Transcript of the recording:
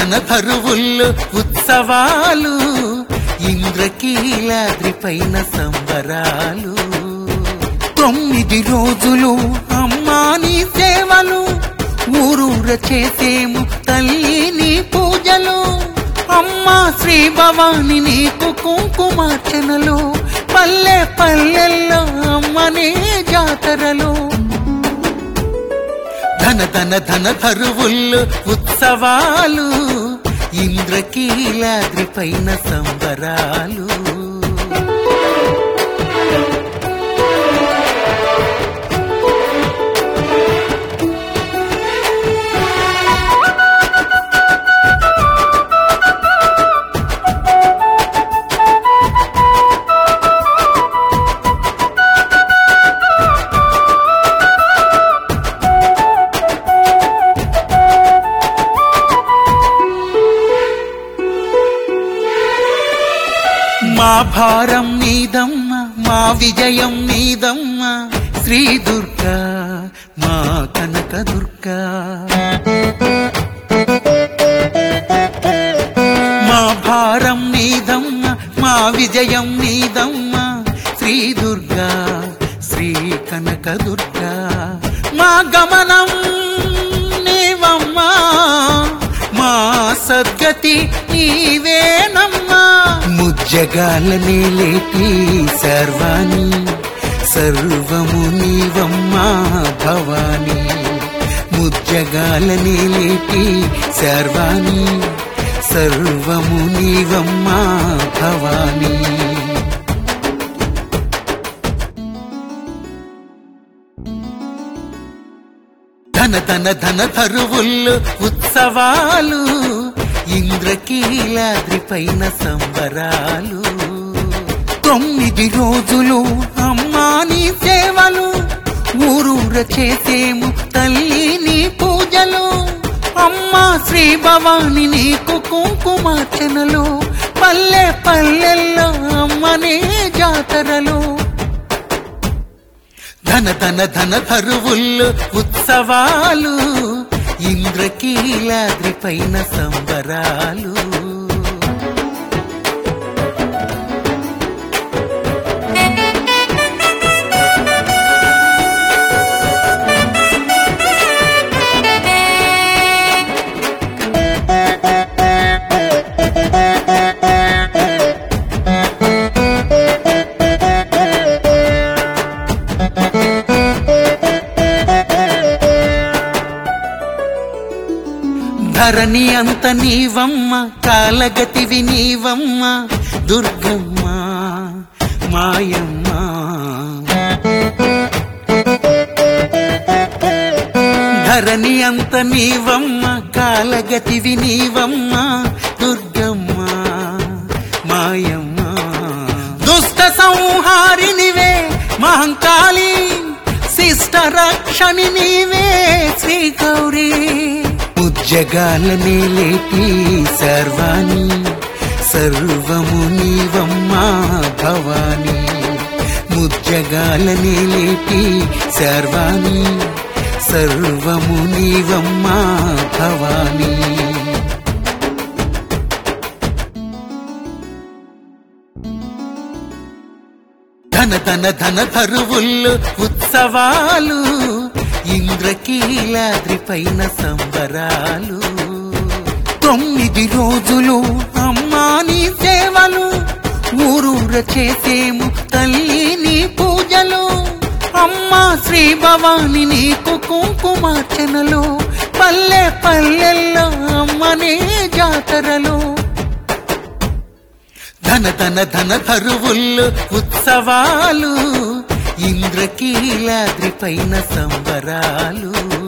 ధన ధరువుల్లో ఉత్సవాలు ఇంద్రకీలాద్రి పైన సంబరాలు తొమ్మిది రోజులు అమ్మా నీ సేవలు ఊరూర చేసేము తల్లి నీ పూజలు అమ్మా శ్రీ భవాని నీకు కుంకుమార్చనలు పల్లె పల్లెల్లో అమ్మనే జాతరలు ధన ధన ధన ధరువుల్లో ఉత్సవాలు ఇంద్రకీలాద్రి పైన సంబరాలు మా భారం నీదమ్మ మా విజయం నీదమ్మ శ్రీ దుర్గా మా కనక దుర్గా మా భారం నీదమ్మ మా విజయం నీదమ్మ శ్రీ దుర్గా శ్రీ కనక దుర్గా మా గమనం నీవమ్మా మా సద్గతి నీవేనమ్మా ముజ్జగాలని లేటి సర్వాణి సర్వము నీవమ్మా భవాని ముజ్జగాలని లేటి సర్వాణి సర్వము నీవమ్మా భవాని ధన ధన ధన ధరువుల్లో ఉత్సవాలు ఇంద్రకీలాద్రి పైన సంబరాలు తొమ్మిది రోజులు అమ్మా నీ సేవలు ఊరూర చేసేము తల్లి నీ పూజలు అమ్మా శ్రీ భవాని నీకు కుంకుమార్చనలు పల్లె పల్లెల్లో అమ్మనే జాతరలు ధన ధన ధన ధరువుల్లో ఉత్సవాలు ఇంద్రకీలాద్రి పైన సంబరాలు ధరణి అంత నీవమ్మ కాలగతివి నీవమ్మ దుర్గమ్మ మాయమ్మ ధరణి అంత నీవమ్మ కాలగతివి నీవమ్మ దుర్గమ్మ మాయమ్మ దుష్ట సంహారినివే మహంకాళి శిష్ట రక్షణి నీవే శ్రీ గౌరీ ఉజ్జగాలనే లేటి సర్వాణి సర్వము నీవమ్మా భవాని ముజ్జగాలనే లేటి సర్వాణి సర్వము నీవమ్మా భవాని ధన ధన ధన ధరువుల్లో ఉత్సవాలు ఇంద్రకీలాద్రి పైన సంబరాలు తొమ్మిది రోజులు అమ్మా నీ సేవలు ఊరూర చేసేము తల్లి నీ పూజలు అమ్మా శ్రీ భవాని నీకు కుంకుమార్చనలు పల్లె పల్లెల్లో అమ్మనే జాతరలు ధన ధన ధన ధరువుల్లో ఉత్సవాలు ఇంద్రకీలాద్రి పైన సంబరాలు